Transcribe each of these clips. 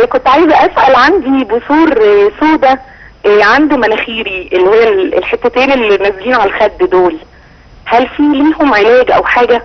كنت عايزه اسال عندي بثور آه، سودا آه، عند مناخيري اللي هي ال- الحتتين اللي نازلين على الخد دول هل في ليهم علاج او حاجه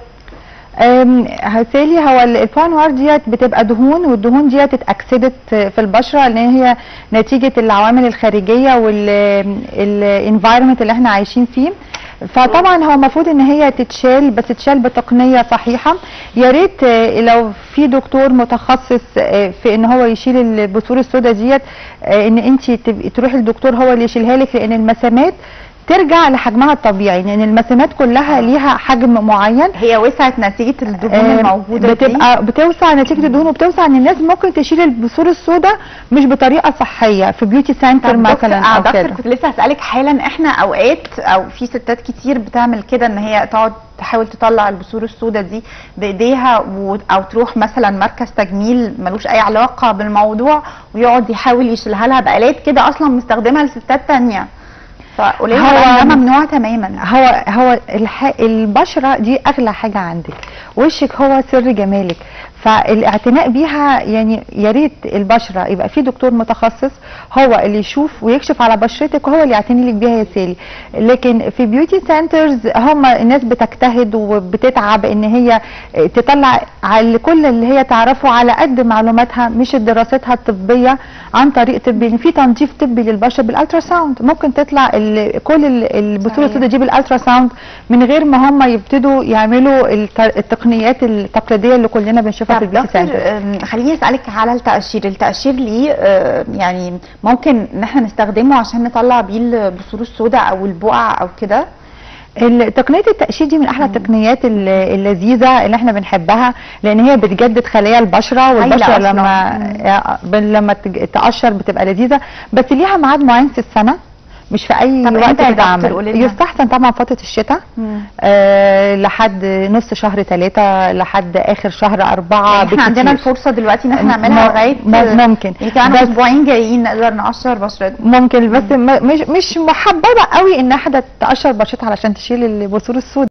أم، هتالي هو ال- البانوار ديت بتبقى دهون والدهون ديت اتاكسدت في البشره لان هي نتيجه العوامل الخارجيه والانفايرمنت اللي احنا عايشين فيه فطبعا هو المفروض ان هي تتشال بس تتشال بتقنيه صحيحه يا ريت آه، لو في دكتور متخصص آه، في ان هو يشيل البثور السوداء ديت آه، ان انت تبقي تروحي للدكتور هو اللي يشيلها لك لان المسامات ترجع لحجمها الطبيعي لان المسامات كلها ليها حجم معين هي وسعت نتيجه الدهون آه، الموجوده دي بتبقى بتوسع نتيجه الدهون وبتوسع ان الناس ممكن تشيل البثور السوداء مش بطريقه صحيه في بيوتي سنتر طب دكتور- مثلا آه او دكتور كده كنت لسه هسألك حالا احنا اوقات او في ستات كتير بتعمل كده ان هي تقعد تحاول تطلع البثور السوداء دي بايديها و... او تروح مثلا مركز تجميل ملوش اي علاقه بالموضوع ويقعد يحاول يشيلها لها بآلات كده اصلا مستخدمها لستات تانية فقولي هو- لها ده ممنوع تماما هو هو الح... البشره دي اغلى حاجه عندك وشك هو سر جمالك فالاعتناء بيها يعني يا ريت البشره يبقى في دكتور متخصص هو اللي يشوف ويكشف على بشرتك وهو اللي يعتني لك بيها يا سالي لكن في بيوتي سنترز هم الناس بتجتهد وبتتعب ان هي تطلع على كل اللي هي تعرفه على قد معلوماتها مش دراستها الطبيه عن طريق طبي إن في تنظيف طبي للبشره بالالترا ساوند ممكن تطلع ال- كل ال- البثور صحيح. السوداء دي بالالترا ساوند من غير ما هم يبتدوا يعملوا الت- التقنيات التقليديه اللي كلنا بنشوفها في طب البيوتي دكتور سنتر أم، خليني اسالك على التقشير التقشير ليه آه، يعني ممكن ان احنا نستخدمه عشان نطلع بيه البثور السوداء او البقع او كده ال- تقنيه التقشير دي من احلى التقنيات ال- اللذيذه اللي احنا بنحبها لان هي بتجدد خلايا البشره والبشره أصلاً. لما آه، ب- لما تج- تقشر بتبقى لذيذه بس ليها ميعاد معين في السنه مش في اي طب وقت إمتى يا دكتور؟ تتعمل قولي لنا. يستحسن طبعا فتره الشتاء آه لحد نص شهر ثلاثة لحد اخر شهر أربعة يعني احنا عندنا بالكتير. الفرصه دلوقتي ان احنا م- نعملها لغايه م- ممكن. يعني كمان بس- اسبوعين جايين نقدر نقشر بشرتنا ممكن بس م- مش مش محببه قوي ان حد تقشر بشرتها علشان تشيل البثور السوداء